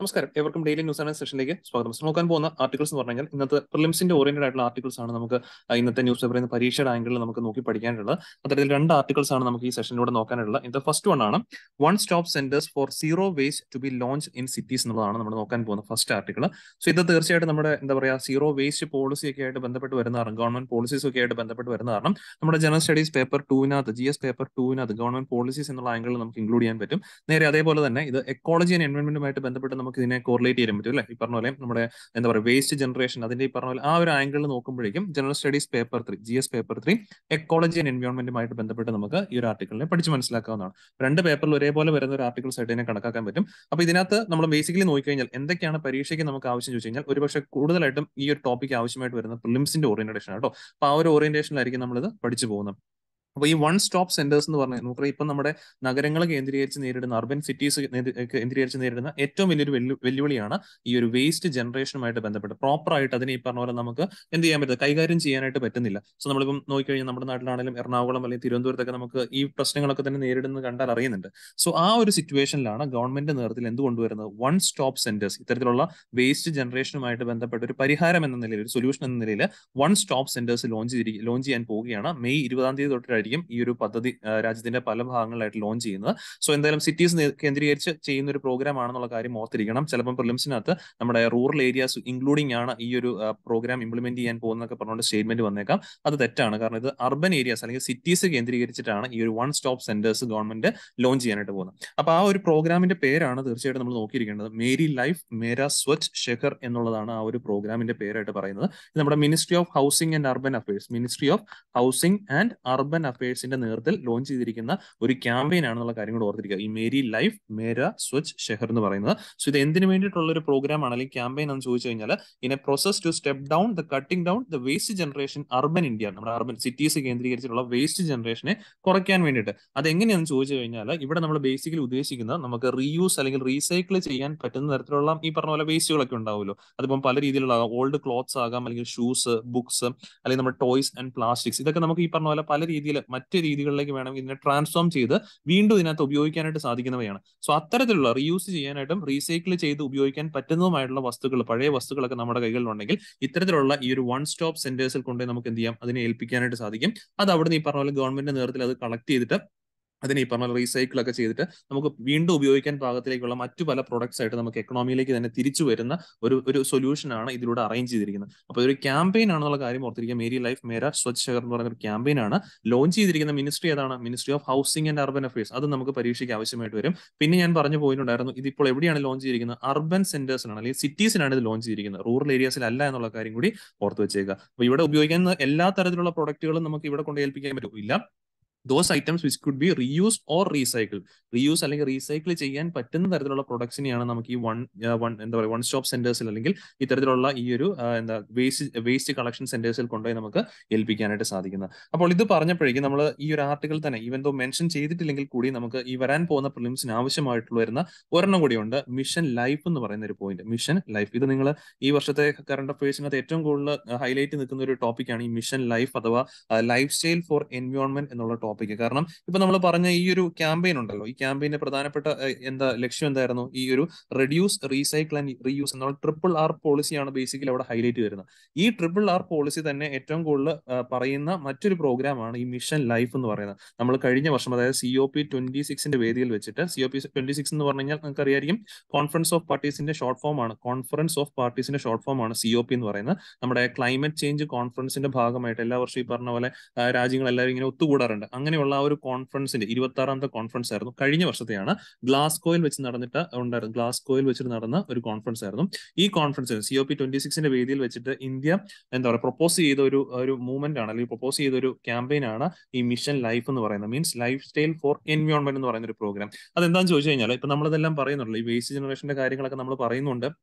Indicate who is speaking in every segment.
Speaker 1: നമസ്കാരം ഏവർക്കും daily news and സെഷനിലേക്ക് സ്വാഗതം സോ നോക്കാൻ പോകുന്ന ആർട്ടിക്കിൾസ് എന്ന് പറഞ്ഞു കഴിഞ്ഞാൽ ഇന്നത്തെ പ്രിലിംസിന്റെ ഓറിയന്റഡ് ആയിട്ടുള്ള ആർട്ടിക്കിൾസ് ആണ് നമുക്ക് ആ, ഇന്നത്തെ ന്യൂസ് പേപ്പറിൽ നിന്ന് പരീക്ഷയുടെ ആംഗിളിൽ നമുക്ക് നോക്കി പഠിക്കാനുള്ളത് അത്തരത്തിൽ രണ്ട് ആർട്ടിക്കിൾസ് ആണ് നമുക്ക് ഈ സെഷനിലൂടെ നോക്കാനുള്ളത് ഇത് ഫസ്റ്റ് വൺ ആണ് one stop centres for zero waste to be launch in cities എന്നുള്ളതാണ് നമ്മൾ നോക്കാൻ പോകുന്ന ഫസ്റ്റ് ആർട്ടിക്കിൾ സോ ഇത് തീർച്ചയായിട്ടും നമ്മുടെ എന്താ പറയുക സീറോ വേസ്റ്റ് പോളിസി ഒക്കെ ആയിട്ട് ബന്ധപ്പെട്ട് വരുന്ന കാരണം ഗവൺമെന്റ് പോളിസീസ് ഒക്കെ ആയിട്ട് ബന്ധപ്പെട്ട് വരുന്ന കാരണം നമ്മുടെ ജനറൽ സ്റ്റഡീസ് പേപ്പർ ടൂവിനകത്ത് ജി എസ് പേപ്പർ ടൂവിനകത്ത് ഗവൺമെന്റ് പോളിസീസ് എന്നുള്ള ആംഗിളിൽ നമുക്ക് ഇൻക്ലൂഡ് ചെയ്യാൻ പറ്റും നേരെ അതേപോലെ തന്നെ ഇത് എക്കോളജി ആൻഡ് എൻവയോൺമെന്റുമായിട്ട് ബന്ധപ്പെട്ട് നമുക്ക് ഇതിനെ കോറിലേറ്റ് ചെയ്യാൻ പറ്റും അല്ലേ ഈ പറഞ്ഞ പോലെ നമ്മുടെ എന്താ പറയുക വേസ്റ്റ് ജനറേഷൻ അതിന്റെ ഈ പറഞ്ഞ പോലെ ആ ഒരു ആംഗിളിൽ നോക്കുമ്പോഴേക്കും general studies paper three G S paper three ecology and എൻവയോൺമെന്റുമായിട്ട് ബന്ധപ്പെട്ട് നമുക്ക് ഈ ഒരു ആർട്ടിക്കിളിനെ പഠിച്ച് മനസ്സിലാക്കാവുന്നതാണ് രണ്ട് പേപ്പറിൽ ഒരേപോലെ വരുന്ന ഒരു ആർട്ടിക്കിൾസ് ആയിട്ട് ഇതിനെ കണക്കാക്കാൻ പറ്റും അപ്പൊ ഇതിനകത്ത് നമ്മൾ ബേസിക്കലി നോക്കിക്കഴിഞ്ഞാൽ എന്തൊക്കെയാണ് പരീക്ഷയ്ക്ക് നമുക്ക് ആവശ്യം ചോദിച്ചു കഴിഞ്ഞാൽ ഒരുപക്ഷെ കൂടുതലായിട്ടും ഈ ഒരു ടോപ്പിക് ആവശ്യമായിട്ട് വരുന്ന പ്രിലിംസിന്റെ ഓറിയന്റേഷൻ ആട്ടോ അപ്പൊ ആ ഒരു ഓറിയന്റേഷനിലായിരിക്കും നമ്മളിത് പഠിച്ചു പോകുന്നത് അപ്പൊ ഈ വൺ സ്റ്റോപ്പ് സെന്റേഴ്സ് എന്ന് പറഞ്ഞാൽ നമുക്കറിയാം ഇപ്പം നമ്മുടെ നഗരങ്ങൾ കേന്ദ്രീകരിച്ച് നേരിടുന്ന അർബൻ സിറ്റീസ് കേന്ദ്രീകരിച്ച് നേരിടുന്ന ഏറ്റവും വലിയൊരു വെല്ലു വെല്ലുവിളിയാണ് ഈ ഒരു വേസ്റ്റ് ജനറേഷനുമായിട്ട് ബന്ധപ്പെട്ട് പ്രോപ്പർ ആയിട്ട് അതിനെ ഈ പറഞ്ഞ പോലെ നമുക്ക് എന്ത് ചെയ്യാൻ പറ്റില്ല കൈകാര്യം ചെയ്യാനായിട്ട് പറ്റുന്നില്ല സോ നമ്മളിപ്പം നോക്കിക്കഴിഞ്ഞാൽ നമ്മുടെ നാട്ടിലാണെങ്കിലും എറണാകുളം അല്ലെങ്കിൽ തിരുവനന്തപുരത്തൊക്കെ നമുക്ക് ഈ പ്രശ്നങ്ങളൊക്കെ തന്നെ നേരിടുന്നത് കണ്ടാൽ അറിയുന്നുണ്ട് സോ ആ ഒരു സിറ്റുവേഷനിലാണ് ഗവൺമെന്റ് നേതൃത്വത്തിൽ എന്ത് കൊണ്ടുവരുന്നത് വൺ സ്റ്റോപ്പ് സെന്റേഴ്സ് ഇത്തരത്തിലുള്ള വേസ്റ്റ് ജനറേഷനുമായിട്ട് ബന്ധപ്പെട്ട ഒരു പരിഹാരം എന്ന നിലയിൽ ഒരു സൊല്യൂഷൻ എന്ന നിലയിൽ വൺ സ്റ്റോപ്പ് സെന്റേഴ്സ് ലോഞ്ച് ചെയ്തി ലോഞ്ച് ചെയ്യാൻ പോവുകയാണ് മെയ് ഇരുപതാം തീയതി തൊട്ടായിരിക്കും ഈ ഒരു പദ്ധതി ആ, രാജ്യത്തിന്റെ പല ഭാഗങ്ങളിലായിട്ട് ലോഞ്ച് ചെയ്യുന്നത് സോ എന്തായാലും സിറ്റീസ് കേന്ദ്രീകരിച്ച് ചെയ്യുന്ന ഒരു പ്രോഗ്രാം ആണെന്നുള്ള കാര്യം ഓർത്തിരിക്കണം ചിലപ്പോൾ പ്രിലിംസിനകത്ത് നമ്മുടെ റൂറൽ ഏരിയാസ് ഇൻക്ലൂഡിംഗ് ആണ് ഈ ഒരു പ്രോഗ്രാം ഇംപ്ലിമെന്റ് ചെയ്യാൻ പോകുന്നൊക്കെ പറഞ്ഞുകൊണ്ട് സ്റ്റേറ്റ്മെന്റ് വന്നേക്കാം അത് തെറ്റാണ് കാരണം ഇത് അർബൻ ഏരിയാസ് അല്ലെങ്കിൽ സിറ്റീസ് കേന്ദ്രീകരിച്ചിട്ടാണ് ഈ ഒരു one stop centres government launch ചെയ്യാനായിട്ട് പോകുന്നത് അപ്പൊ ആ ഒരു പ്രോഗ്രാമിന്റെ പേരാണ് തീർച്ചയായിട്ടും നമ്മൾ നോക്കിയിരിക്കേണ്ടത് മേരി ലൈഫ് മേര സ്വച്ഛ് ഷെഹർ എന്നുള്ളതാണ് ആ ഒരു പ്രോഗ്രാമിന്റെ പേരായിട്ട് പറയുന്നത് ഇത് നമ്മുടെ ministry of housing and urban affairs ministry of housing and urban അഫയേഴ്സിന്റെ നേതൃത്വത്തിൽ ലോഞ്ച് ചെയ്തിരിക്കുന്ന ഒരു ക്യാമ്പയിൻ ആണെന്നുള്ള കാര്യം കൂടെ ഓർത്തിരിക്കുക ഈ മേരി ലൈഫ് മേര സ്വച്ഛ് ഷെഹർ എന്ന് പറയുന്നത് സോ ഇത് എന്തിനു വേണ്ടിയിട്ടുള്ള ഒരു പ്രോഗ്രാം ആണ് അല്ലെങ്കിൽ ക്യാമ്പയിൻ എന്ന് ചോദിച്ചു കഴിഞ്ഞാൽ in a process to step down the cutting down the waste generation urban India നമ്മുടെ അർബൻ സിറ്റീസ് കേന്ദ്രീകരിച്ചിട്ടുള്ള വേസ്റ്റ് ജനറേഷനെ കുറയ്ക്കാൻ വേണ്ടിയിട്ട് അത് എങ്ങനെയാണെന്ന് ചോദിച്ചു കഴിഞ്ഞാൽ ഇവിടെ നമ്മൾ ബേസിക്കലി ഉദ്ദേശിക്കുന്നത് നമുക്ക് റീയൂസ് അല്ലെങ്കിൽ റീസൈക്കിൾ ചെയ്യാൻ പറ്റുന്ന തരത്തിലുള്ള ഈ പറഞ്ഞ പോലെ വേസ്റ്റുകളൊക്കെ ഉണ്ടാവുമല്ലോ അതിപ്പം പല രീതിയിലുള്ള ഓൾഡ് ക്ലോത്ത്സ് ആകാം അല്ലെങ്കിൽ ഷൂസ് ബുക്സ് അല്ലെങ്കിൽ നമ്മുടെ ടോയ്സ് ആൻഡ് പ്ലാസ്റ്റിക്സ് ഇതൊക്കെ നമുക്ക് ഈ പറഞ്ഞ പോലെ പല രീതിയിൽ മറ്റ് രീതികളിലേക്ക് വേണം ഇതിനെ ട്രാൻസ്ഫോം ചെയ്ത് വീണ്ടും ഇതിനകത്ത് ഉപയോഗിക്കാനായിട്ട് സാധിക്കുന്നവയാണ് സോ അത്തരത്തിലുള്ള റീയൂസ് ചെയ്യാനായിട്ടും റീസൈക്കിൾ ചെയ്ത് ഉപയോഗിക്കാൻ പറ്റുന്നതുമായിട്ടുള്ള വസ്തുക്കൾ പഴയ വസ്തുക്കളൊക്കെ നമ്മുടെ കൈകളിലുണ്ടെങ്കിൽ ഇത്തരത്തിലുള്ള ഈ ഒരു വൺ സ്റ്റോപ്പ് സെന്റേഴ്സിൽ കൊണ്ടുപോയി നമുക്ക് എന്ത് ചെയ്യാം അതിനെ ഏൽപ്പിക്കാനായിട്ട് സാധിക്കും അത് അവിടെ നിന്ന് ഈ പറഞ്ഞ പോലെ ഗവൺമെന്റിന്റെ നേതൃത്വത്തിൽ അത് കളക്ട് ചെയ്തിട്ട് അതിനെ ഈ പറഞ്ഞ റീസൈക്കിൾ ഒക്കെ ചെയ്തിട്ട് നമുക്ക് വീണ്ടും ഉപയോഗിക്കാൻ പാകത്തിലേക്കുള്ള മറ്റു പല പ്രൊഡക്ട്സ് ആയിട്ട് നമുക്ക് എക്കണോമിയിലേക്ക് തന്നെ തിരിച്ചു വരുന്ന ഒരു ഒരു സൊല്യൂഷൻ ആണ് ഇതിലൂടെ അറേഞ്ച് ചെയ്തിരിക്കുന്നത് അപ്പോൾ ഒരു ക്യാമ്പയിൻ ആണെന്നുള്ള കാര്യം ഓർത്തിരിക്കുക മേരി ലൈഫ് മേര സ്വച്ഛ് ഷെയർ എന്ന് പറയുന്ന ഒരു ക്യാമ്പയിൻ ആണ് ലോഞ്ച് ചെയ്തിരിക്കുന്ന മിനിസ്ട്രി ഏതാണ് ministry of housing and urban affairs അത് നമുക്ക് പരീക്ഷയ്ക്ക് ആവശ്യമായിട്ട് വരും പിന്നെ ഞാൻ പറഞ്ഞു പോയിട്ടുണ്ടായിരുന്നു ഇതിപ്പോൾ എവിടെയാണ് ലോഞ്ച് ചെയ്തിരിക്കുന്നത് അർബൻ സെന്റേഴ്സിനാണ് അല്ലെങ്കിൽ സിറ്റീസിനാണ് ഇത് ലോഞ്ച് ചെയ്തിരിക്കുന്നത് റൂറൽ ഏരിയാസിലല്ല എന്നുള്ള കാര്യം കൂടി ഓർത്ത് വെച്ചേക്കുക അപ്പോൾ ഇവിടെ ഉപയോഗിക്കുന്ന എല്ലാ തരത്തിലുള്ള പ്രൊഡക്റ്റുകളും നമുക്ക് ഇവിടെ കൊണ്ട് ഏൽപ്പിക്കാൻ പറ്റും ഇല്ല those items which could be reuse or recycle reuse അല്ലെങ്കിൽ റീസൈക്കിൾ ചെയ്യാൻ പറ്റുന്ന തരത്തിലുള്ള പ്രൊഡക്ട്സിനെയാണ് നമുക്ക് ഈ വൺ വൺ എന്താ പറയുക വൺ സ്റ്റോപ്പ് സെന്റേഴ്സിൽ അല്ലെങ്കിൽ ഇത്തരത്തിലുള്ള ഈ ഒരു ആ, എന്താ വേസ്റ്റ് വേസ്റ്റ് കളക്ഷൻ സെന്റേഴ്സിൽ കൊണ്ടുപോയി നമുക്ക് ഏൽപ്പിക്കാനായിട്ട് സാധിക്കുന്നത് അപ്പോൾ ഇത് പറഞ്ഞപ്പോഴേക്കും നമ്മൾ ഈ ഒരു ആർട്ടിക്കിൾ തന്നെ ഈവൻ ദോ മെൻഷൻ ചെയ്തിട്ടില്ലെങ്കിൽ കൂടി നമുക്ക് ഈ വരാൻ പോകുന്ന പ്രിലിംസിന് ആവശ്യമായിട്ടുള്ള വരുന്ന ഒരെണ്ണം കൂടിയുണ്ട് മിഷൻ ലൈഫ് എന്ന് പറയുന്ന ഒരു പോയിന്റ് മിഷൻ ലൈഫ് ഇത് നിങ്ങൾ ഈ വർഷത്തെ കറണ്ട് അഫയേഴ്സിനകത്ത് ഏറ്റവും കൂടുതൽ ഹൈലൈറ്റ് നിൽക്കുന്ന ഒരു ടോപ്പിക്കാണ് ഈ മിഷൻ ലൈഫ് അഥവാ ലൈഫ് സ്റ്റൈൽ ഫോർ എൻവയോൺമെന്റ് എന്നുള്ള ടോപ്പിക് കാരണം ഇപ്പൊ നമ്മൾ പറഞ്ഞ ഈ ഒരു ക്യാമ്പയിൻ ഉണ്ടല്ലോ ഈ ക്യാമ്പയിന്റെ പ്രധാനപ്പെട്ട ഏഹ്, എന്താ ലക്ഷ്യം എന്തായിരുന്നു ഈ ഒരു റെഡ്യൂസ് റീസൈക്കിൾ ആൻഡ് റീയൂസ് എന്നുള്ള ട്രിപ്പിൾ ആർ പോളിസിയാണ് ബേസിക്കലി അവിടെ ഹൈലൈറ്റ് വരുന്നത് ഈ ട്രിപ്പിൾ ആർ പോളിസി തന്നെ ഏറ്റവും കൂടുതൽ ആ, പറയുന്ന മറ്റൊരു പ്രോഗ്രാമാണ് ഈ മിഷൻ ലൈഫ് എന്ന് പറയുന്നത് നമ്മൾ കഴിഞ്ഞ വർഷം അതായത് സി ഒ പി ട്വന്റി സിക്സിന്റെ വേദിയിൽ വെച്ചിട്ട് C O P twenty six എന്ന് പറഞ്ഞു കഴിഞ്ഞാൽ നിങ്ങൾക്ക് അറിയായിരിക്കും കോൺഫറൻസ് ഓഫ് പാർട്ടീസിന്റെ ഷോർട്ട് ഫോം ആണ് കോൺഫറൻസ് ഓഫ് പാർട്ടീസിന്റെ ഷോർട്ട് ഫോം ആണ് സി ഒ പി എന്ന് പറയുന്നത് നമ്മുടെ ക്ലൈമറ്റ് ചേഞ്ച് കോൺഫറൻസിന്റെ ഭാഗമായിട്ട് എല്ലാ വർഷവും ഈ പറഞ്ഞ പോലെ ആ, രാജ്യങ്ങളെല്ലാവരും ഇങ്ങനെ ഒത്തുകൂടാറുണ്ട് അങ്ങനെയുള്ള ആ ഒരു കോൺഫറൻസിന്റെ ഇരുപത്തി ആറാമത്തെ കോൺഫറൻസ് ആയിരുന്നു കഴിഞ്ഞ വർഷത്തെയാണ് ഗ്ലാസ്കോയിൽ വെച്ച് നടന്നിട്ട് ഉണ്ടായിരുന്നു ഗ്ലാസ്കോയിൽ വെച്ച് നടന്ന ഒരു കോൺഫറൻസ് ആയിരുന്നു ഈ conference C O P twenty സിക്സിന്റെ വേദിയിൽ വെച്ചിട്ട് ഇന്ത്യ എന്താ പറയുക പ്രൊപ്പോസ് ചെയ്ത ഒരു ഒരു മൂവ്മെന്റ് ആണ് അല്ലെങ്കിൽ പ്രൊപ്പോസ് ചെയ്ത ഒരു ക്യാമ്പയിൻ ആണ് ഈ മിഷൻ ലൈഫ് എന്ന് പറയുന്നത് means lifestyle for environment എന്ന് പറയുന്ന ഒരു പ്രോഗ്രാം അതെന്താണെന്ന് ചോദിച്ചു കഴിഞ്ഞാൽ ഇപ്പൊ നമ്മളിതെല്ലാം പറയുന്നുണ്ടല്ലോ ഈ വേസ്റ്റ് ജനറേഷന്റെ കാര്യങ്ങളൊക്കെ നമ്മൾ പറയുന്നുണ്ട്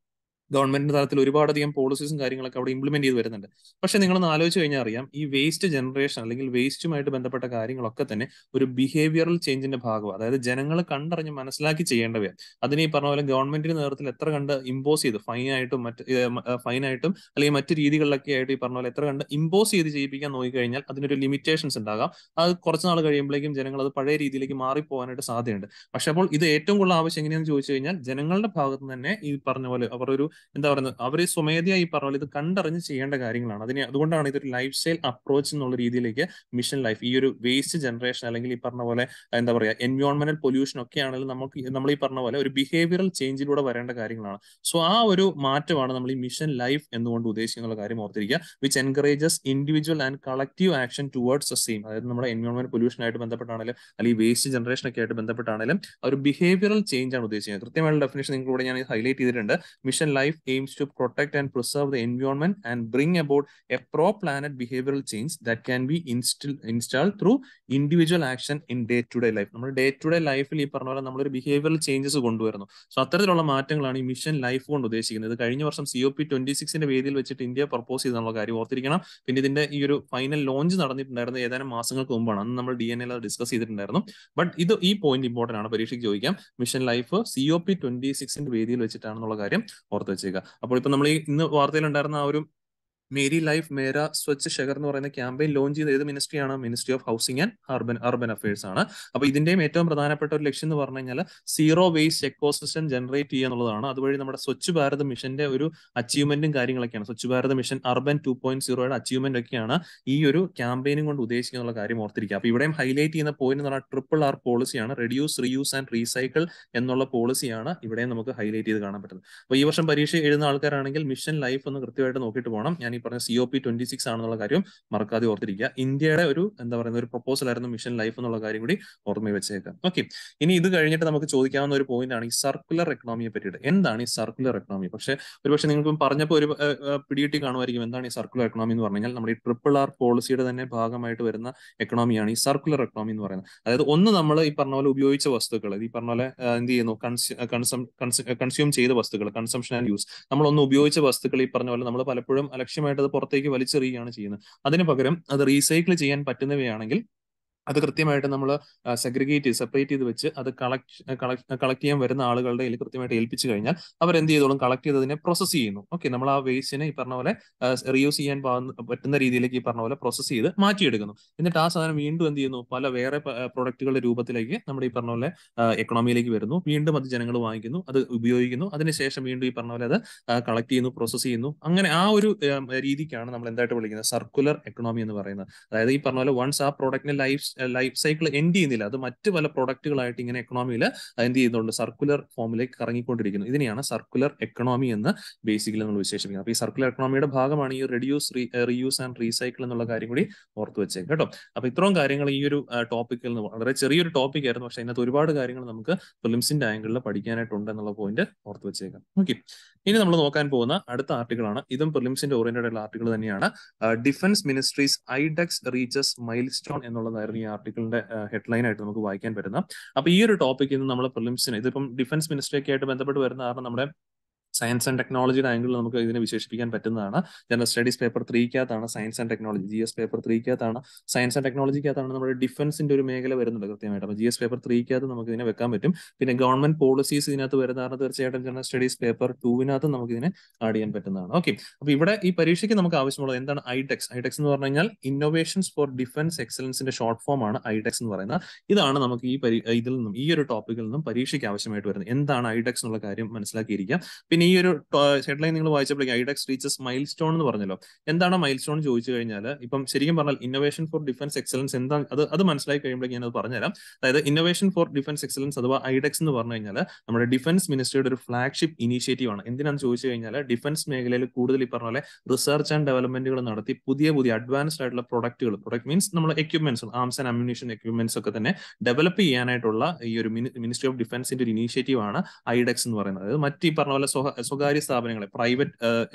Speaker 1: ഗവൺമെന്റിന്റെ തലത്തിൽ ഒരുപാടധികം പോളിസീസും കാര്യങ്ങളൊക്കെ അവിടെ ഇംപ്ലിമെന്റ് ചെയ്ത് വരുന്നുണ്ട് പക്ഷെ നിങ്ങളൊന്ന് ആലോചിച്ച് കഴിഞ്ഞാൽ അറിയാം ഈ വേസ്റ്റ് ജനറേഷൻ അല്ലെങ്കിൽ വേസ്റ്റുമായിട്ട് ബന്ധപ്പെട്ട കാര്യങ്ങളൊക്കെ തന്നെ ഒരു ബിഹേവിയറൽ ചേഞ്ചിന്റെ ഭാഗമാണ് അതായത് ജനങ്ങൾ കണ്ടറിഞ്ഞ് മനസ്സിലാക്കി ചെയ്യേണ്ടവയാണ് അതിന് ഈ പറഞ്ഞ പോലെ ഗവൺമെന്റിന്റെ നേതൃത്വത്തിൽ എത്ര കണ്ട് ഇമ്പോസ് ചെയ്ത് ഫൈനായിട്ടും മറ്റ് ഫൈനായിട്ടും അല്ലെങ്കിൽ മറ്റു രീതികളിലൊക്കെ ആയിട്ട് ഈ പറഞ്ഞ പോലെ എത്ര കണ്ട് ഇമ്പോസ് ചെയ്ത് ചെയ്യിപ്പിക്കാൻ നോക്കിക്കഴിഞ്ഞാൽ അതിനൊരു ലിമിറ്റേഷൻസ് ഉണ്ടാകാം അത് കുറച്ച് നാൾ കഴിയുമ്പോഴേക്കും ജനങ്ങൾ അത് പഴയ രീതിയിലേക്ക് മാറിപ്പോകാനായിട്ട് സാധ്യതയുണ്ട് പക്ഷെ അപ്പോൾ ഇത് ഏറ്റവും കൂടുതൽ ആവശ്യം എങ്ങനെയാണെന്ന് ചോദിച്ചു കഴിഞ്ഞാൽ ജനങ്ങളുടെ ഭാഗത്ത് നിന്ന് തന്നെ ഈ പറഞ്ഞ പോലെ അവർ ഒരു എന്താ പറയുന്നത് അവർ സ്വമേധയായി പറഞ്ഞ പോലെ ഇത് കണ്ടറിഞ്ഞ് ചെയ്യേണ്ട കാര്യങ്ങളാണ് അതിന് അതുകൊണ്ടാണ് ഇതൊരു ലൈഫ് സ്റ്റൈൽ അപ്രോച്ച് എന്നുള്ള രീതിയിലേക്ക് മിഷൻ ലൈഫ് ഈ ഒരു വേസ്റ്റ് ജനറേഷൻ അല്ലെങ്കിൽ ഈ പറഞ്ഞ പോലെ എന്താ പറയുക എൻവയോൺമെന്റൽ പൊല്യൂഷൻ ഒക്കെ ആണെങ്കിലും നമുക്ക് നമ്മൾ ഈ പറഞ്ഞ പോലെ ഒരു ബിഹേവിയറൽ ചേഞ്ചിലൂടെ വരേണ്ട കാര്യങ്ങളാണ് സോ ആ ഒരു മാറ്റമാണ് നമ്മൾ ഈ മിഷൻ ലൈഫ് എന്നുകൊണ്ട് ഉദ്ദേശിക്കുന്ന കാര്യം ഓർത്തിരിക്കുക which encourages individual and collective action towards the same അതായത് നമ്മുടെ എൻവയോൺമെന്റ് പൊല്യൂഷൻ ആയിട്ട് ബന്ധപ്പെട്ടാണെങ്കിലും അല്ലെങ്കിൽ വേസ്റ്റ് ജനറേഷൻ ഒക്കെ ആയിട്ട് ബന്ധപ്പെട്ടാണെങ്കിലും ഒരു ബിഹേവിയറൽ ചേഞ്ച് ആണ് ഉദ്ദേശിക്കുന്നത് കൃത്യമായുള്ള ഡെഫിനേഷൻ നിങ്ങളോട് ഞാൻ ഹൈലൈറ്റ് ചെയ്തിട്ടുണ്ട് mission life aims to protect and preserve the environment and bring about a pro-planet behavioral change that can be installed installed through individual action in day to day life നമ്മൾ day to ഡേ ലൈഫിൽ ഈ പറഞ്ഞ പോലെ നമ്മളൊരു behavioural changes കൊണ്ടുവരുന്നു so അത്തരത്തിലുള്ള മാറ്റങ്ങളാണ് ഈ മിഷൻ ലൈഫ് കൊണ്ട് ഉദ്ദേശിക്കുന്നത് കഴിഞ്ഞ വർഷം സി ഒ പി ട്വന്റി സിക്സിന്റെ വേദിയിൽ വെച്ചിട്ട് ഇന്ത്യ പ്രപ്പോസ് ചെയ്തെന്നുള്ള കാര്യം ഓർത്തിരിക്കണം പിന്നെ ഇതിന്റെ ഈ ഒരു ഫൈനൽ ലോഞ്ച് നടന്നിട്ടുണ്ടായിരുന്നത് ഏതാനും മാസങ്ങൾക്ക് മുമ്പാണ് അന്ന് നമ്മൾ ഡി എൻ എൽ ഡിസ്കസ് ചെയ്തിട്ടുണ്ടായിരുന്നു ബട്ട് ഇത് ഈ പോയിന്റ് ഇമ്പോർട്ടന്റ് ആണ് പരീക്ഷയ്ക്ക് ചോദിക്കാം mission life C O P twenty സിക്സിന്റെ വേദിയിൽ വെച്ചിട്ടാണെന്നുള്ള കാര്യം ഓർത്ത് വെച്ചേക്കുക അപ്പോൾ ഇപ്പൊ നമ്മൾ ഈ ഇന്ന് വാർത്തയിലുണ്ടായിരുന്ന ആ ഒരു മേരി ലൈഫ് മേര സ്വച്ഛ് ഷെഗർ എന്ന് പറയുന്ന ക്യാമ്പയിൻ ലോഞ്ച് ചെയ്ത ഏത് മിനിസ്ട്രിയാണ് ministry of housing and urban urban affairs ആണ് അപ്പൊ ഇതിന്റെയും ഏറ്റവും പ്രധാനപ്പെട്ട ഒരു ലക്ഷ്യം എന്ന് പറഞ്ഞു കഴിഞ്ഞാൽ സീറോ വേസ്റ്റ് എക്കോസിസ്റ്റം ജനറേറ്റ് ചെയ്യുക എന്നുള്ളതാണ് അതുവഴി നമ്മുടെ സ്വച്ഛ് ഭാരത് മിഷന്റെ ഒരു അച്ചീവ്മെന്റും കാര്യങ്ങളൊക്കെയാണ് Swachh Bharat mission urban two point സീറോയുടെ അച്ചീവ്മെന്റ് ഒക്കെയാണ് ഈ ഒരു ക്യാമ്പയിനും കൊണ്ട് ഉദ്ദേശിക്കുന്ന കാര്യം ഓർത്തിരിക്കുക അപ്പൊ ഇവിടെയും ഹൈലൈറ്റ് ചെയ്യുന്ന പോയിന്റ് എന്ന് പറഞ്ഞാൽ ട്രിപ്പിൾ ആർ പോളിസിയാണ് റെഡ്യൂസ് റീയൂസ് ആൻഡ് റീസൈക്കിൾ എന്നുള്ള പോളിസിയാണ് ഇവിടെയും നമുക്ക് ഹൈലൈറ്റ് ചെയ്ത് കാണാൻ പറ്റുന്നത് അപ്പൊ ഈ വർഷം പരീക്ഷ എഴുതുന്ന ആൾക്കാരാണെങ്കിൽ മിഷൻ ലൈഫ് ഒന്ന് കൃത്യമായിട്ട് നോക്കിയിട്ട് പോകണം ഞാൻ ഈ പറഞ്ഞ C O P twenty six ആണെന്നുള്ള കാര്യം മറക്കാതെ ഓർത്തിരിക്കുക ഇന്ത്യയുടെ ഒരു എന്താ പറയുന്ന ഒരു പ്രപ്പോസൽ ആയിരുന്നു മിഷൻ ലൈഫ് എന്നുള്ള കാര്യം കൂടി ഓർമ്മ വെച്ചേക്കാം ഓക്കെ ഇനി ഇത് കഴിഞ്ഞിട്ട് നമുക്ക് ചോദിക്കാവുന്ന ഒരു പോയിന്റ് ആണ് ഈ സർക്കുലർ എക്കണോമിയെ പറ്റിയിട്ട് എന്താണ് ഈ സർക്കുലർ എക്കണോമി പക്ഷെ ഒരുപക്ഷെ നിങ്ങൾക്ക് പറഞ്ഞപ്പോൾ ഒരു പിടികിട്ടി കാണുമായിരിക്കും എന്താണ് ഈ സർക്കുലർ എക്കണോമി എന്ന് പറഞ്ഞാൽ നമ്മുടെ ഈ ട്രിപ്പിൾ ആർ പോളിസിയുടെ തന്നെ ഭാഗമായിട്ട് വരുന്ന എക്കണോമിയാണ് ഈ സർക്കുലർ എക്കണോമി എന്ന് പറയുന്നത് അതായത് ഒന്ന് നമ്മൾ ഈ പറഞ്ഞ പോലെ ഉപയോഗിച്ച വസ്തുക്കൾ ഈ പറഞ്ഞ പോലെ എന്ത് ചെയ്യുന്നു കൺസ്യൂം കൺസ്യൂം ചെയ്ത വസ്തുക്കൾ കൺസംഷൻ ആൻഡ് യൂസ് നമ്മൾ ഒന്ന് ഉപയോഗിച്ച വസ്തുക്കൾ ഈ പറഞ്ഞ പോലെ നമ്മൾ പലപ്പോഴും അലക്ഷ്യമായിട്ട് അത് പുറത്തേക്ക് വലിച്ചെറിയുകയാണ് ചെയ്യുന്നത് അതിന് പകരം അത് റീസൈക്കിൾ ചെയ്യാൻ പറ്റുന്നവയാണെങ്കിൽ അത് കൃത്യമായിട്ട് നമ്മൾ സെഗ്രിഗേറ്റ് ചെയ്ത് സെപ്പറേറ്റ് ചെയ്ത് വെച്ച് അത് കളക്ട് കളക്ട് ചെയ്യാൻ വരുന്ന ആളുകളുടെ കയ്യിൽ കൃത്യമായിട്ട് ഏൽപ്പിച്ചു കഴിഞ്ഞാൽ അവർ എന്ത് ചെയ്തോളും കളക്ട് ചെയ്തതിനെ പ്രോസസ് ചെയ്യുന്നു ഓക്കെ നമ്മൾ ആ വേസ്റ്റിനെ ഈ പറഞ്ഞ പോലെ റീയൂസ് ചെയ്യാൻ പറ്റുന്ന രീതിയിലേക്ക് ഈ പറഞ്ഞ പോലെ പ്രോസസ് ചെയ്ത് മാറ്റിയെടുക്കുന്നു എന്നിട്ട് ആ സാധനം വീണ്ടും എന്ത് ചെയ്യുന്നു പല വേറെ പ്രൊഡക്റ്റുകളുടെ രൂപത്തിലേക്ക് നമ്മുടെ ഈ പറഞ്ഞ പോലെ എക്കണോമിയിലേക്ക് വരുന്നു വീണ്ടും അത് ജനങ്ങൾ വാങ്ങിക്കുന്നു അത് ഉപയോഗിക്കുന്നു അതിനുശേഷം വീണ്ടും ഈ പറഞ്ഞ പോലെ അത് കളക്ട് ചെയ്യുന്നു പ്രോസസ് ചെയ്യുന്നു അങ്ങനെ ആ ഒരു രീതിക്കാണ് നമ്മൾ എന്തായിട്ട് വിളിക്കുന്നത് സർക്കുലർ എക്കണോമി എന്ന് പറയുന്നത് അതായത് ഈ പറഞ്ഞ പോലെ വൺസ് ആ പ്രോഡക്റ്റിന്റെ ലൈഫ് ലൈഫ് സൈക്കിൾ എൻഡ് ചെയ്യുന്നില്ല അത് മറ്റ് പല പ്രൊഡക്റ്റുകളായിട്ട് ഇങ്ങനെ എക്കണോമിയിൽ എന്ത് ചെയ്യുന്നുണ്ട് സർക്കുലർ ഫോമിലേക്ക് കറങ്ങിക്കൊണ്ടിരിക്കുന്നു ഇതിനെയാണ് സർക്കുലർ എക്കണോമി എന്ന് ബേസിക്കലി നമ്മൾ വിശേഷിപ്പിക്കുന്നത് അപ്പൊ ഈ സർക്കുലർ എക്കണോമിയുടെ ഭാഗമാണ് ഈ റെഡ്യൂസ് റീയൂസ് ആൻഡ് റീസൈക്കിൾ എന്നുള്ള കാര്യം കൂടി ഓർത്ത് വെച്ചേക്കും കേട്ടോ അപ്പൊ ഇത്രയും കാര്യങ്ങൾ ഈ ഒരു ടോപ്പിക്കിൽ നിന്ന് വളരെ ചെറിയൊരു ടോപ്പിക് ആയിരുന്നു പക്ഷെ അതിനകത്ത് ഒരുപാട് കാര്യങ്ങൾ നമുക്ക് ഫിലിംസിന്റെ ആംഗിളിൽ പഠിക്കാനായിട്ടുണ്ട് എന്നുള്ള പോയിന്റ് ഓർത്ത് വെച്ചേക്കാം ഓക്കെ ഇനി നമ്മൾ നോക്കാൻ പോകുന്ന അടുത്ത ആർട്ടിക്കിൾ ആണ് ഇതും പ്രിലിംസിന്റെ ഓറിയന്റഡ് ആയിട്ടുള്ള ആർട്ടിക്കിൾ തന്നെയാണ് defence ministry's iDEX reaches milestone എന്നുള്ളതായിരുന്നു ഈ ആർട്ടിക്കിളിന്റെ ഹെഡ്ലൈൻ ആയിട്ട് നമുക്ക് വായിക്കാൻ പറ്റുന്ന അപ്പൊ ഈ ഒരു ടോപ്പിക് ഇന്ന് നമ്മൾ പ്രിലിംസിന് ഇതിപ്പം ഡിഫൻസ് മിനിസ്ട്രി ഒക്കെ ആയിട്ട് ബന്ധപ്പെട്ട് വരുന്ന കാരണം നമ്മുടെ സയൻസ് ആൻഡ് ടെക്നോളജിയുടെ ആംഗിളിൽ നമുക്ക് ഇതിനെ വിശേഷിപ്പിക്കാൻ പറ്റുന്നതാണ് ജനറൽ സ്റ്റഡീസ് പേപ്പർ ത്രീക്കകത്താണ് science and technology G S paper ത്രീക്കകത്താണ് സയൻസ് ആൻഡ് ടെക്നോളജിക്കകത്താണ് നമ്മുടെ ഡിഫൻസിന്റെ ഒരു മേഖല വരുന്നുണ്ട് കൃത്യമായിട്ട് അപ്പോൾ ജി എസ് പേപ്പർ ത്രീക്കകത്ത് നമുക്ക് ഇതിനെ വെക്കാൻ പറ്റും പിന്നെ ഗവൺമെന്റ് പോളിസീസ് ഇതിനകത്ത് വരുന്നതാണ് തീർച്ചയായിട്ടും ജനറൽ സ്റ്റഡീസ് പേപ്പർ ടൂവിനകത്ത് നമുക്ക് ഇതിനെ ആഡ് ചെയ്യാൻ പറ്റുന്നതാണ് ഓക്കെ അപ്പോൾ ഇവിടെ ഈ പരീക്ഷയ്ക്ക് നമുക്ക് ആവശ്യമുള്ളത് എന്താണ് ഐടെക്സ് ഐടെക്സ് എന്ന് പറഞ്ഞു കഴിഞ്ഞാൽ ഇന്നോവേഷൻസ് ഫോർ ഡിഫൻസ് എക്സലൻസിന്റെ ഷോർട്ട് ഫോം ആണ് ഐടെക്സ് എന്ന് പറയുന്നത് ഇതാണ് നമുക്ക് ഈ പരി ഇതിൽ നിന്നും ഈ ഒരു ടോപ്പിക്കിൽ നിന്നും പരീക്ഷയ്ക്ക് ആവശ്യമായിട്ട് വരുന്നത് എന്താണ് ഐടെക്സ് എന്നുള്ള കാര്യം മനസ്സിലാക്കിയിരിക്കാം പിന്നെ ഈ ഒരു ഹെഡ്ലൈൻ നിങ്ങൾ വായിച്ചപ്പോഴേക്കും ഐഡെക്സ് റീച്ചസ് മൈൽ സ്റ്റോൺ എന്ന് പറഞ്ഞല്ലോ എന്താണ് മൈൽ സ്റ്റോൺ ചോദിച്ചു കഴിഞ്ഞാൽ ഇപ്പം ശരിക്കും പറഞ്ഞാൽ ഇന്നോവേഷൻ ഫോർ ഡിഫൻസ് എക്സലൻസ് എന്താ അത് അത് മനസ്സിലാക്കി കഴിയുമ്പോഴേക്കും ഞാൻ അത് പറഞ്ഞുതരാം അതായത് ഇന്നോവേഷൻ ഫോർ ഡിഫൻസ് എക്സലൻസ് അഥവാ ഐഡെക്സ് എന്ന് പറഞ്ഞു കഴിഞ്ഞാൽ നമ്മുടെ ഡിഫൻസ് മിനിസ്ട്രിയുടെ ഒരു ഫ്ലാഗ്ഷിപ്പ് ഇനീഷ്യേറ്റീവ് ആണ് എന്തിനാണെന്ന് ചോദിച്ചു കഴിഞ്ഞാൽ ഡിഫൻസ് മേഖലയിൽ കൂടുതൽ ഈ പറഞ്ഞ പോലെ റിസർച്ച് ആൻഡ് ഡെവലപ്മെന്റുകൾ നടത്തി പുതിയ പുതിയ അഡ്വാൻസ്ഡ് ആയിട്ടുള്ള പ്രൊഡക്റ്റുകൾ പ്രൊഡക്റ്റ് മീൻസ് നമ്മൾ equipments arms and ammunition equipments ഒക്കെ തന്നെ ഡെവലപ്പ് ചെയ്യാനായിട്ടുള്ള ഈ ഒരു മിനിസ്ട്രി ഓഫ് ഡിഫൻസിന്റെ ഒരു ഇനീഷ്യേറ്റീവ് ആണ് ഐഡെക്സ് എന്ന് പറയുന്നത് അതായത് മറ്റ് ഈ പറഞ്ഞ പോലെ സ്വകാര്യ സ്ഥാപനങ്ങളെ പ്രൈവറ്റ്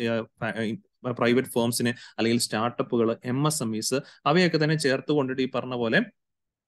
Speaker 1: പ്രൈവറ്റ് ഫേംസിനെ അല്ലെങ്കിൽ സ്റ്റാർട്ടപ്പുകൾ എം എസ് എം ഇസ് അവയൊക്കെ തന്നെ ചേർത്ത് കൊണ്ടിട്ട് ഈ പറഞ്ഞ പോലെ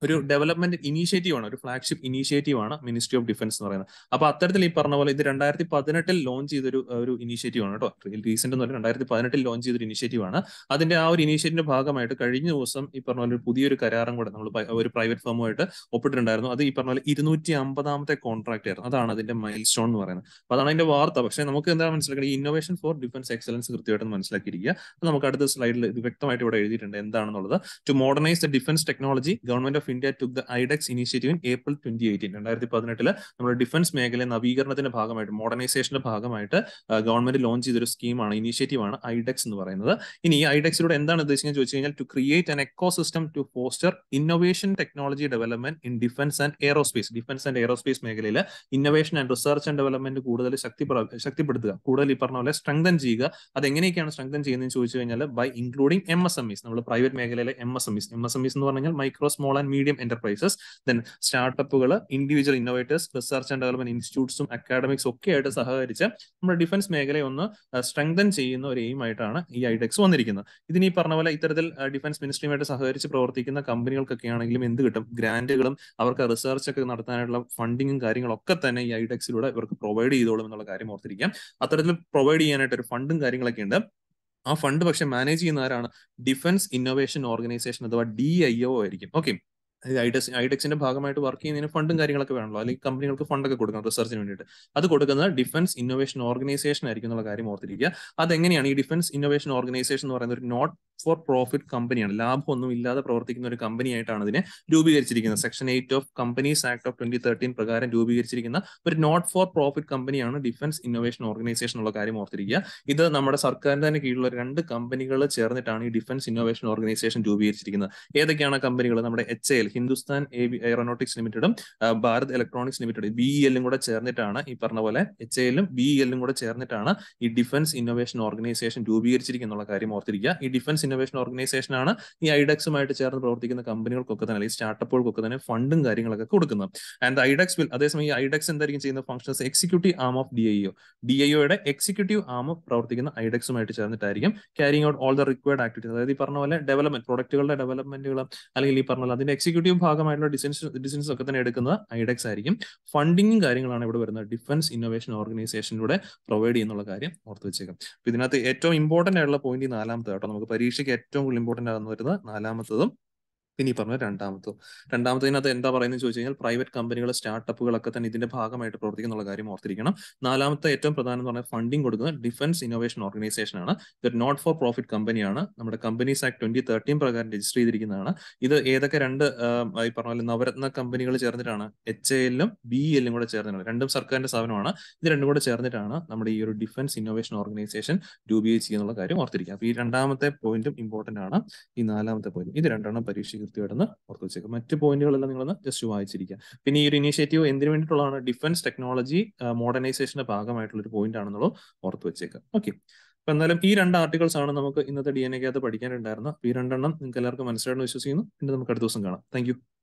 Speaker 1: ഒരു ഡെവലപ്മെന്റ് ഇനീഷ്യേറ്റീവ് ആണ് ഒരു ഫ്ലാഗ്ഷിപ്പ് ഇനീഷ്യേറ്റീവ് ആണ് മിനിസ്ട്രി ഓഫ് ഡിഫൻസ് എന്ന് പറയുന്നത് അപ്പൊ അത്തരത്തിൽ ഈ പറഞ്ഞ പോലെ ഇത് രണ്ടായിരത്തി പതിനെട്ടിൽ ലോഞ്ച് ചെയ്തൊരു ഒരു ഇനീഷ്യേറ്റീവ് ആണ് കേട്ടോ റീസെന്റ് എന്ന് പറഞ്ഞാൽ രണ്ടായിരത്തി പതിനെട്ടിൽ ലോഞ്ച് ചെയ്തൊരു ഇനീഷ്യേറ്റീവ് ആണ് അതിന്റെ ആ ഒരു ഇനീഷ്യേറ്റീവിന്റെ ഭാഗമായിട്ട് കഴിഞ്ഞ ദിവസം ഈ പറഞ്ഞ പോലെ ഒരു പുതിയൊരു കരാറും കൂടെ നമ്മൾ ഒരു പ്രൈവറ്റ് ഫേമുമായിട്ട് ഒപ്പിട്ടിട്ടുണ്ടായിരുന്നു അത് ഈ പറഞ്ഞ പോലെ ഇരുന്നൂറ്റി അമ്പതാമത്തെ കോൺട്രാക്ട് ആയിരുന്നു അതാണ് അതിന്റെ മൈൽ സ്റ്റോൺ എന്ന് പറയുന്നത് അപ്പൊ അതാണ് അതിന്റെ വാർത്ത പക്ഷേ നമുക്ക് എന്താ മനസ്സിലാക്കുന്നത് ഈ ഇന്നോവേഷൻ ഫോർ ഡിഫൻസ് എക്സലൻസ് കൃത്യമായിട്ട് മനസ്സിലാക്കിയിരിക്കുക അത് നമുക്ക് അടുത്ത സ്ലൈഡിൽ ഇത് വ്യക്തമായിട്ട് ഇവിടെ എഴുതിയിട്ടുണ്ട് എന്താണെന്നുള്ളത് to modernise the defence technology government of India to the iDEX initiative in April twenty eighteen രണ്ടായിരത്തി പതിനെട്ടില് നമ്മുടെ ഡിഫൻസ് മേഖല നവീകരണത്തിന്റെ ഭാഗമായിട്ട് മോഡർണൈസേഷന്റെ ഭാഗമായിട്ട് ഗവൺമെന്റ് ലോഞ്ച് ചെയ്തൊരു സ്കീമാണ് ഇനീഷ്യേറ്റീവ് ആണ് ഐഡെക്സ് എന്ന് പറയുന്നത് ഇനി ഈ ഐഡെക്സിലൂടെ എന്താണ് ഉദ്ദേശിക്കുന്നത് ചോദിച്ചു കഴിഞ്ഞാൽ to create an ecosystem to foster innovation technology development in defence and aerospace defence and aerospace മേഖലയിൽ innovation and research and development കൂടുതൽ ശക്തി ശക്തിപ്പെടുത്തുക കൂടുതൽ ഈ പറഞ്ഞ പോലെ സ്ട്രെങ്തൻ ചെയ്യുക അത് എങ്ങനെയൊക്കെയാണ് സ്ട്രെങ്തൻ ചെയ്യുന്നതെന്ന് ചോദിച്ചു കഴിഞ്ഞാൽ by including M S M Es നമ്മൾ പ്രൈവറ്റ് മേഖലയിലെ M S M Es M S M Es എന്ന് പറഞ്ഞാൽ micro small and medium enterprises then സ്റ്റാർട്ടപ്പുകൾ individual innovators research and development ഇൻസ്റ്റിറ്റ്യൂട്ട്സും അക്കാഡമിക്സ് ഒക്കെ ആയിട്ട് സഹകരിച്ച് നമ്മുടെ ഡിഫൻസ് മേഖലയെ ഒന്ന് സ്ട്രെങ്തൻ ചെയ്യുന്ന ഒരു എയിം ആയിട്ടാണ് ഈ ഐഡെക്സ് വന്നിരിക്കുന്നത് ഇതിന് ഈ പറഞ്ഞ പോലെ ഇത്തരത്തിൽ ഡിഫൻസ് മിനിസ്ട്രിയുമായിട്ട് സഹകരിച്ച് പ്രവർത്തിക്കുന്ന കമ്പനികൾക്കൊക്കെ ആണെങ്കിലും എന്ത് കിട്ടും ഗ്രാന്റുകളും അവർക്ക് റിസർച്ച് ഒക്കെ നടത്താനായിട്ടുള്ള ഫണ്ടിങ്ങും കാര്യങ്ങളൊക്കെ തന്നെ ഈ ഐഡെക്സിലൂടെ ഇവർക്ക് പ്രൊവൈഡ് ചെയ്തോളും എന്നുള്ള കാര്യം ഓർത്തിരിക്കാം അത്തരത്തിൽ പ്രൊവൈഡ് ചെയ്യാനായിട്ട് ഒരു ഫണ്ടും കാര്യങ്ങളൊക്കെ ഉണ്ട് ആ ഫണ്ട് പക്ഷെ മാനേജ് ചെയ്യുന്ന ആരാണ് ഡിഫൻസ് ഇന്നോവേഷൻ ഓർഗനൈസേഷൻ അഥവാ ഡി ഐ ഒ ആയിരിക്കും ഓക്കെ ഐഡെക്സ് ഐഡെക്സിന്റെ ഭാഗമായിട്ട് വർക്ക് ചെയ്യുന്നതിന് ഫണ്ടും കാര്യങ്ങളൊക്കെ വേണമല്ലോ അല്ലെങ്കിൽ കമ്പനികൾക്ക് ഫണ്ടൊക്കെ കൊടുക്കണം റിസർച്ചിന് വേണ്ടിയിട്ട് അത് കൊടുക്കുന്നത് ഡിഫൻസ് ഇന്നോവേഷൻ ഓർഗനൈസേഷൻ ആയിരിക്കും എന്നുള്ള കാര്യം ഓർത്തിരിക്കുക അതെങ്ങനെയാണ് ഈ ഡിഫൻസ് ഇന്നോവേഷൻ ഓർഗനൈസേഷൻ എന്ന് പറയുന്ന ഒരു നോട്ട് ഫോർ പ്രോഫിറ്റ് കമ്പനിയാണ് ലാഭമൊന്നും ഇല്ലാതെ പ്രവർത്തിക്കുന്ന ഒരു കമ്പനി ആയിട്ടാണ് അതിനെ രൂപീകരിച്ചിരിക്കുന്നത് section eight of companies act of twenty thirteen പ്രകാരം രൂപീകരിച്ചിരിക്കുന്ന ഒരു നോട്ട് ഫോർ പ്രോഫിറ്റ് കമ്പനിയാണ് ഡിഫൻസ് ഇന്നോവേഷൻ ഓർഗനൈസേഷൻ ഉള്ള കാര്യം ഓർത്തിരിക്കുക ഇത് നമ്മുടെ സർക്കാരിന്റെ തന്നെ കീഴിലുള്ള രണ്ട് കമ്പനികൾ ചേർന്നിട്ടാണ് ഈ ഡിഫൻസ് ഇന്നോവേഷൻ ഓർഗനൈസേഷൻ രൂപീകരിച്ചിരിക്കുന്നത് ഏതൊക്കെയാണ് കമ്പനികൾ നമ്മുടെ എച്ച് എൽ ഹിന്ദുസ്ഥാൻ എയറോനോട്ടിക്സ് ലിമിറ്റഡും ഭാരത് ഇലക്ട്രോണിക്സ് ലിമിറ്റഡ് ബി എല്ലും കൂടെ ചേർന്നിട്ടാണ് ഈ പറഞ്ഞ പോലെ എച്ച് എല്ലും ബി എല്ലും കൂടെ ചേർന്നിട്ടാണ് ഈ ഡിഫൻസ് ഇന്നോവേഷൻ ഓർഗനൈസേഷൻ രൂപീകരിച്ചിരിക്കുന്ന കാര്യം ഓർത്തിരിക്കുക ഈ ഡിഫൻസ് ഇന്നോവേഷൻ ഓർഗനൈസേഷൻ ആണ് ഈ ഐഡെക്സുമായിട്ട് ചേർന്ന് പ്രവർത്തിക്കുന്ന കമ്പനികൾക്കൊക്കെ തന്നെ അല്ലെങ്കിൽ സ്റ്റാർട്ടപ്പുകൾക്കൊക്കെ തന്നെ ഫണ്ടും കാര്യങ്ങളൊക്കെ കൊടുക്കുന്നത് ആൻഡ് ഐഡെക്സ് വിൽ അതേസമയം ഈ ഐഡെക്സ് എന്തായിരിക്കും ചെയ്യുന്ന functions executive arm of D I O D I ഒയുടെ എക്സിക്യൂട്ടീവ് ആം പ്രവർത്തിക്കുന്ന ഐഡെക്സുമായിട്ട് ചേർന്നിട്ടായിരിക്കും carrying out all the required activities അതായത് ഈ പറഞ്ഞ പോലെ ഡെവലപ്മെന്റ് പ്രൊഡക്റ്റുകളുടെ ഡെവലപ്മെന്റുകൾ അല്ലെങ്കിൽ ഈ പറഞ്ഞ പോലെ അതിന്റെ എക്സിക്യൂട്ടീവ് ഭാഗമായിട്ടുള്ള ഡിസിഷൻസ് ഡിസിഷൻസ് ഒക്കെ തന്നെ എടുക്കുന്നത് ഐഡെക്സ് ആയിരിക്കും ഫണ്ടിങ്ങും കാര്യങ്ങളാണ് ഇവിടെ വരുന്നത് ഡിഫൻസ് ഇന്നോവേഷൻ ഓർഗനൈസേഷനിലൂടെ പ്രൊവൈഡ് ചെയ്യുന്നുള്ള കാര്യം ഓർത്ത് വെച്ചേക്കാം അപ്പൊ ഇതിനകത്ത് ഏറ്റവും ഇമ്പോർട്ടന്റ് ആയിട്ടുള്ള പോയിന്റ് ഈ നാലാമത്തെ കേട്ടോ നമുക്ക് പരീക്ഷയ്ക്ക് ഏറ്റവും കൂടുതൽ ഇമ്പോർട്ടന്റ് ആകുന്ന വരുന്നത് നാലാമത്തതും പിന്നെ ഈ പറഞ്ഞ രണ്ടാമത്തതും രണ്ടാമത്തതിനകത്ത് എന്താ പറയുന്നത് ചോദിച്ചു കഴിഞ്ഞാൽ പ്രൈവറ്റ് കമ്പനികൾ സ്റ്റാർട്ടപ്പുകളൊക്കെ തന്നെ ഇതിന്റെ ഭാഗമായിട്ട് പ്രവർത്തിക്കുന്നുള്ള കാര്യം ഓർത്തിരിക്കണം നാലാമത്തെ ഏറ്റവും പ്രധാനം എന്ന് പറഞ്ഞാൽ ഫണ്ടിങ് കൊടുക്കുന്നത് ഡിഫൻസ് ഇന്നോവേഷൻ ഓർഗനൈസേഷൻ ആണ് ഇത് നോട്ട് ഫോർ പ്രോഫിറ്റ് കമ്പനിയാണ് നമ്മുടെ കമ്പനീസ് ആക്ട് ട്വന്റി തേർട്ടീൻ പ്രകാരം രജിസ്റ്റർ ചെയ്തിരിക്കുന്നതാണ് ഇത് ഏതൊക്കെ രണ്ട് ഈ പറഞ്ഞ പോലെ നവരത്ന കമ്പനികൾ ചേർന്നിട്ടാണ് എച്ച് എല്ലും ബി എല്ലും കൂടെ ചേർന്നിട്ടാണ് രണ്ടും സർക്കാരിന്റെ സ്ഥാപനമാണ് ഇത് രണ്ടും കൂടെ ചേർന്നിട്ടാണ് നമ്മുടെ ഈ ഒരു ഡിഫൻസ് ഇന്നോവേഷൻ ഓർഗനൈസേഷൻ രൂപീകരിച്ചിരിക്കുന്ന കാര്യം ഓർത്തിരിക്കുക അപ്പൊ ഈ രണ്ടാമത്തെ പോയിന്റും ഇമ്പോർട്ടന്റ് ആണ് ഈ നാലാമത്തെ പോയിന്റ് ഇത് രണ്ടെണ്ണം പരീക്ഷ കൃത്യമായിട്ടൊന്ന് ഓർത്ത് വെച്ചേക്കുക മറ്റു പോയിന്റുകളെല്ലാം നിങ്ങളൊന്ന് ജസ്റ്റ് വായിച്ചിരിക്കുക പിന്നെ ഈ ഒരു ഇനീഷ്യേറ്റീവ് എന്തിനു വേണ്ടിയിട്ടുള്ളതാണ് ഡിഫൻസ് ടെക്നോളജി മോഡേണൈസേഷന്റെ ഭാഗമായിട്ടുള്ള ഒരു പോയിന്റ് ആണെന്നുള്ളത് ഓർത്ത് വെച്ചേക്കുക ഓക്കെ അപ്പൊ എന്തായാലും ഈ രണ്ട് ആർട്ടിക്കിൾസ് ആണ് നമുക്ക് ഇന്നത്തെ ഡി എൻ എക്കകത്ത് പഠിക്കാനുണ്ടായിരുന്നത് ഈ രണ്ടെണ്ണം നിങ്ങൾക്ക് എല്ലാവർക്കും മനസ്സിലാണെന്ന് വിശ്വസിക്കുന്നു പിന്നെ നമുക്ക് അടുത്ത ദിവസം കാണാം താങ്ക്